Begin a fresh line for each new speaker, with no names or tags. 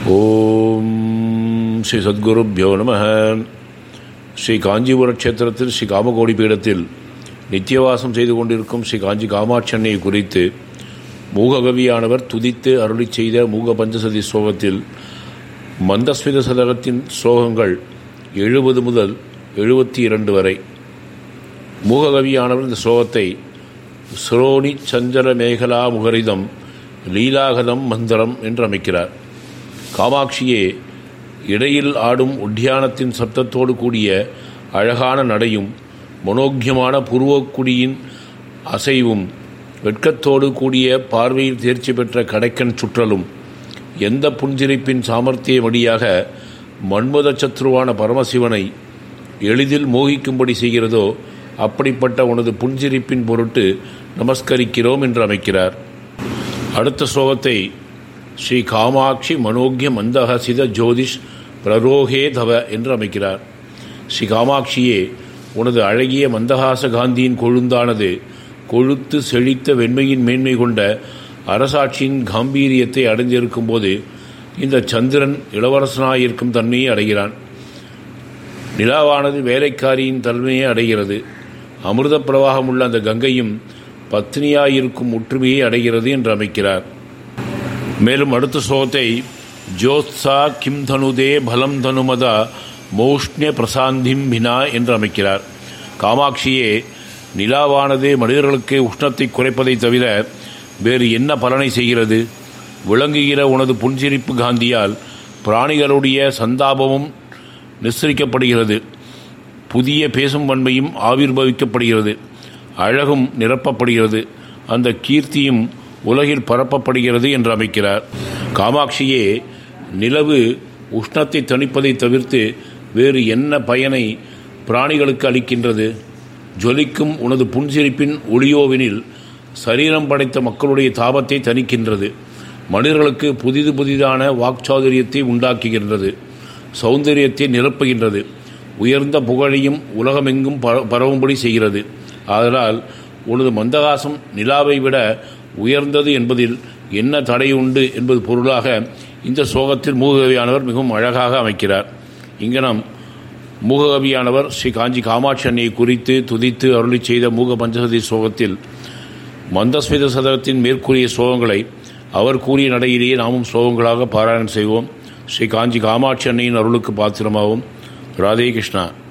ஓம் ஸ்ரீ சத்குருப்யோ நம ஸ்ரீ காஞ்சிபுர க்ஷேத்திரத்தில் ஸ்ரீ காமகோடி பீடத்தில் நித்தியவாசம் செய்து கொண்டிருக்கும் ஸ்ரீ காஞ்சி காமாட்சன்னை குறித்து மூககவியானவர் துதித்து அருளி செய்த மூக பஞ்சசதி ஸ்லோகத்தில் மந்தஸ்மித சதகத்தின் ஸ்லோகங்கள் எழுபது முதல் எழுபத்தி இரண்டு வரை மூககவியானவர் இந்த ஸ்லோகத்தை ஸ்ரோணி சஞ்சல மேகலா முகரிதம் லீலாகதம் மந்திரம் என்று அமைக்கிறார் காமாட்சியே இடையில் ஆடும் உத்தியானத்தின் சப்தத்தோடு கூடிய அழகான நடையும் மனோக்கியமான புருவக்குடியின் அசைவும் வெட்கத்தோடு கூடிய பார்வையில் தேர்ச்சி பெற்ற கடைக்கன் சுற்றலும் எந்த புன்சிரிப்பின் சாமர்த்திய வழியாக மன்மத சத்ருவான பரமசிவனை எளிதில் மோகிக்கும்படி செய்கிறதோ அப்படிப்பட்ட உனது புன்சிரிப்பின் பொருட்டு நமஸ்கரிக்கிறோம் என்று அமைக்கிறார் அடுத்த ஸ்லோகத்தை ஸ்ரீ காமாட்சி மனோக்கிய மந்தஹசித ஜோதிஷ் பிரரோகே தவ என்று அமைக்கிறார் ஸ்ரீ காமாட்சியே உனது அழகிய மந்தகாச காந்தியின் கொழுந்தானது கொழுத்து செழித்த வெண்மையின் மேன்மை கொண்ட அரசாட்சியின் காம்பீரியத்தை அடைந்திருக்கும் போது இந்த சந்திரன் இளவரசனாயிருக்கும் தன்மையை அடைகிறான் நிலாவானது வேலைக்காரியின் தன்மையை அடைகிறது அமிர்த பிரவாகம் உள்ள அந்த கங்கையும் பத்னியாயிருக்கும் ஒற்றுமையை அடைகிறது என்று அமைக்கிறார் மேலும் அடுத்த ஸ்லோகத்தை ஜோத்சா கிம் தனுதே பலம் தனுமதா மௌஷ்ணிய பிரசாந்திம் பினா என்று அமைக்கிறார் காமாட்சியே நிலாவானது மனிதர்களுக்கு உஷ்ணத்தை குறைப்பதை தவிர வேறு என்ன பலனை செய்கிறது விளங்குகிற உனது புன்சிரிப்பு காந்தியால் பிராணிகளுடைய சந்தாபமும் நிச்சரிக்கப்படுகிறது புதிய பேசும் வன்மையும் ஆவிர்வவிக்கப்படுகிறது அழகும் நிரப்பப்படுகிறது அந்த கீர்த்தியும் உலகில் பரப்பப்படுகிறது என்று அமைக்கிறார் காமாட்சியே நிலவு உஷ்ணத்தை தணிப்பதை தவிர்த்து வேறு என்ன பயனை பிராணிகளுக்கு அளிக்கின்றது ஜொலிக்கும் உனது புன்சிரிப்பின் ஒளியோவினில் சரீரம் படைத்த மக்களுடைய தாபத்தை தணிக்கின்றது மனிதர்களுக்கு புதிது புதிதான வாக்சாதுரியத்தை உண்டாக்குகின்றது சௌந்தரியத்தை நிரப்புகின்றது உயர்ந்த புகழையும் உலகமெங்கும் பரவும்படி செய்கிறது ஆதலால் உனது மந்தகாசம் நிலாவை விட உயர்ந்தது என்பதில் என்ன தடை உண்டு என்பது பொருளாக இந்த சோகத்தில் மூககவியானவர் மிகவும் அழகாக அமைக்கிறார் இங்கே நாம் மூககவியானவர் ஸ்ரீ காஞ்சி காமாட்சி அன்னையை குறித்து துதித்து அருளி செய்த மூக பஞ்சசதி சோகத்தில் மந்தஸ்மித சதகத்தின் மேற்கூறிய சோகங்களை அவர் கூறிய நடையிலேயே நாமும் சோகங்களாக பாராயணம் செய்வோம் ஸ்ரீ காஞ்சி காமாட்சி அன்னையின் அருளுக்கு பாத்திரமாகவும் ராதே கிருஷ்ணா